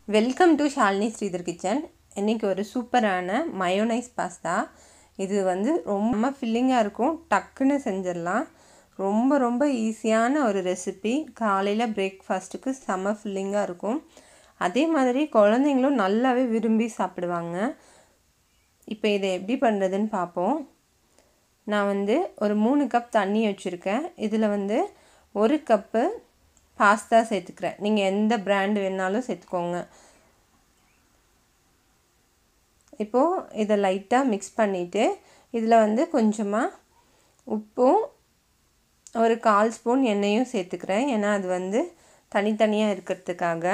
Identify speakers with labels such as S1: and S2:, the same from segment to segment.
S1: welcome to Shalini Sridhar kitchen இன்றைக்கி ஒரு சூப்பரான மயோனைஸ் பாஸ்தா இது வந்து ரொம்ப ஃபில்லிங்காக இருக்கும் டக்குன்னு செஞ்சிடலாம் ரொம்ப ரொம்ப ஈஸியான ஒரு ரெசிபி காலையில் பிரேக்ஃபாஸ்ட்டுக்கு செம்ம ஃபில்லிங்காக இருக்கும் அதே மாதிரி குழந்தைங்களும் நல்லாவே விரும்பி சாப்பிடுவாங்க இப்போ இதை எப்படி பண்ணுறதுன்னு பார்ப்போம் நான் வந்து ஒரு மூணு கப் தண்ணி வச்சுருக்கேன் இதில் வந்து ஒரு கப்பு பாஸ்தா சேர்த்துக்கிறேன் நீங்கள் எந்த பிராண்ட் வேணாலும் சேர்த்துக்கோங்க இப்போது இதை லைட்டாக மிக்ஸ் பண்ணிவிட்டு இதில் வந்து கொஞ்சமாக உப்பும் ஒரு கால் ஸ்பூன் எண்ணெயும் சேர்த்துக்கிறேன் ஏன்னா அது வந்து தனித்தனியாக இருக்கிறதுக்காக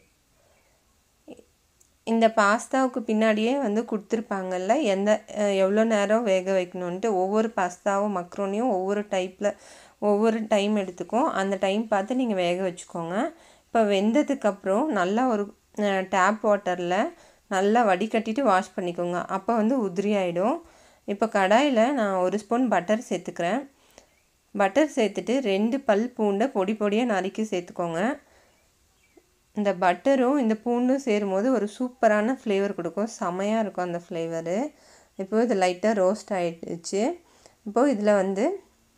S1: இந்த பாஸ்தாவுக்கு பின்னாடியே வந்து கொடுத்துருப்பாங்கல்ல எந்த எவ்வளோ நேரம் வேக வைக்கணுன்ட்டு ஒவ்வொரு பாஸ்தாவும் மக்ரோனியும் ஒவ்வொரு டைப்பில் ஒவ்வொரு டைம் எடுத்துக்கும் அந்த டைம் பார்த்து நீங்கள் வேக வச்சுக்கோங்க இப்போ வெந்ததுக்கப்புறம் நல்லா ஒரு டேப் வாட்டரில் நல்லா வடிகட்டிட்டு வாஷ் பண்ணிக்கோங்க அப்போ வந்து உதிரி ஆகிடும் இப்போ கடாயில் நான் ஒரு ஸ்பூன் பட்டர் சேர்த்துக்கிறேன் பட்டர் சேர்த்துட்டு ரெண்டு பல் பூண்டை பொடி பொடியாக நறுக்கி சேர்த்துக்கோங்க இந்த பட்டரும் இந்த பூண்டும் சேரும்போது ஒரு சூப்பரான ஃப்ளேவர் கொடுக்கும் செமையாக இருக்கும் அந்த ஃப்ளேவரு இப்போது இது லைட்டாக ரோஸ்ட் ஆகிடுச்சு இப்போது இதில் வந்து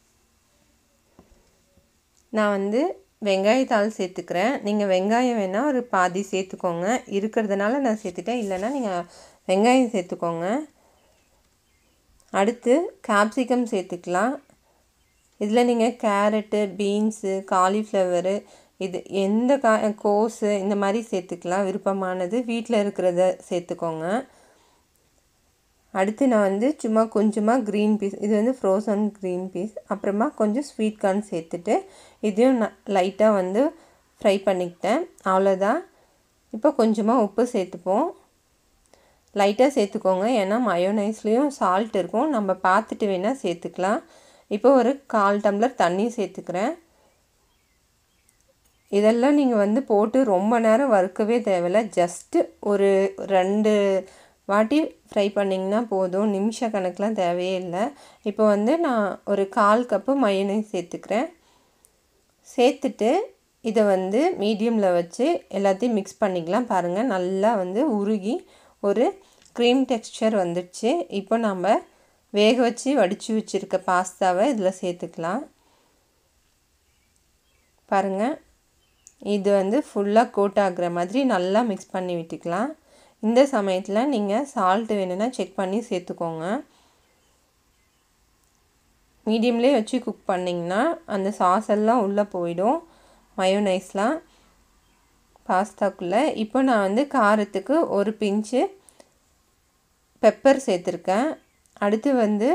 S1: நான் வந்து வெங்காயத்தாள் சேர்த்துக்கிறேன் நீங்கள் வெங்காயம் வேணால் ஒரு பாதி சேர்த்துக்கோங்க இருக்கிறதுனால நான் சேர்த்துட்டேன் இல்லைன்னா நீங்கள் வெங்காயம் சேர்த்துக்கோங்க அடுத்து கேப்சிகம் சேர்த்துக்கலாம் இதில் நீங்கள் கேரட்டு பீன்ஸு காலிஃப்ளவரு இது எந்த கா கோஸு இந்த மாதிரி சேர்த்துக்கலாம் விருப்பமானது வீட்டில் இருக்கிறத சேர்த்துக்கோங்க அடுத்து நான் வந்து சும்மா கொஞ்சமாக க்ரீன் பீஸ் இது வந்து ஃப்ரோசன் க்ரீன் பீஸ் அப்புறமா கொஞ்சம் ஸ்வீட் கார்ன் சேர்த்துட்டு இதையும் நான் லைட்டாக வந்து ஃப்ரை பண்ணிக்கிட்டேன் அவ்வளோதான் இப்போ கொஞ்சமாக உப்பு சேர்த்துப்போம் லைட்டாக சேர்த்துக்கோங்க ஏன்னா மயோனைஸ்லேயும் சால்ட் இருக்கும் நம்ம பார்த்துட்டு வேணால் சேர்த்துக்கலாம் இப்போ ஒரு கால் டம்ளர் தண்ணி சேர்த்துக்கிறேன் இதெல்லாம் நீங்கள் வந்து போட்டு ரொம்ப நேரம் வறுக்கவே தேவையில்ல ஜஸ்ட்டு ஒரு ரெண்டு வாட்டி ஃப்ரை பண்ணிங்கன்னா போதும் நிமிஷ கணக்கெலாம் தேவையே இல்லை இப்போ வந்து நான் ஒரு கால் கப்பு மயோனைஸ் சேர்த்துக்கிறேன் சேர்த்துட்டு இதை வந்து மீடியமில் வச்சு எல்லாத்தையும் மிக்ஸ் பண்ணிக்கலாம் பாருங்கள் நல்லா வந்து உருகி ஒரு க்ரீம் டெக்ஸ்சர் வந்துடுச்சு இப்போ நம்ம வேக வச்சு வடித்து வச்சுருக்க பாஸ்தாவை இதில் சேர்த்துக்கலாம் பாருங்கள் இது வந்து ஃபுல்லாக கோட் ஆகுற மாதிரி நல்லா மிக்ஸ் பண்ணி விட்டுக்கலாம் இந்த சமயத்தில் நீங்கள் சால்ட்டு வேணும்னா செக் பண்ணி சேர்த்துக்கோங்க மீடியம்லேயே வச்சு குக் பண்ணிங்கன்னா அந்த சாஸ் எல்லாம் உள்ளே போயிடும் மயோனைஸ்லாம் பாஸ்தாக்குள்ளே இப்போ நான் வந்து காரத்துக்கு ஒரு பிஞ்சு பெப்பர் சேர்த்துருக்கேன் அடுத்து வந்து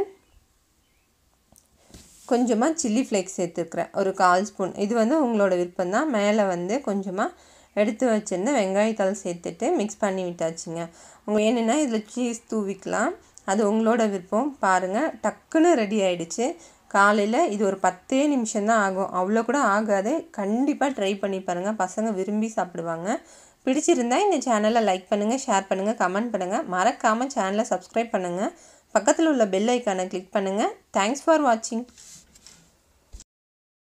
S1: கொஞ்சமாக சில்லி ஃப்ளேக்ஸ் சேர்த்துருக்குறேன் ஒரு கால் ஸ்பூன் இது வந்து உங்களோட விருப்பம் தான் மேலே வந்து கொஞ்சமாக எடுத்து வச்சுருந்த வெங்காயத்தாள் சேர்த்துட்டு மிக்ஸ் பண்ணி விட்டாச்சுங்க உங்கள் என்னென்னா இதில் சீஸ் தூவிக்கலாம் அது உங்களோட விருப்பம் பாருங்கள் டக்குன்னு ரெடி ஆகிடுச்சு காலையில் இது ஒரு பத்தே நிமிஷம் தான் ஆகும் அவ்வளோ கூட ஆகாது கண்டிப்பாக ட்ரை பண்ணி பாருங்கள் பசங்க விரும்பி சாப்பிடுவாங்க பிடிச்சிருந்தா இந்த சேனலை லைக் பண்ணுங்கள் ஷேர் பண்ணுங்கள் கமெண்ட் பண்ணுங்கள் மறக்காமல் சேனலை சப்ஸ்கிரைப் பண்ணுங்கள் பக்கத்தில் உள்ள பெல் ஐக்கானை கிளிக் பண்ணுங்கள் தேங்க்ஸ் ஃபார் வாட்சிங்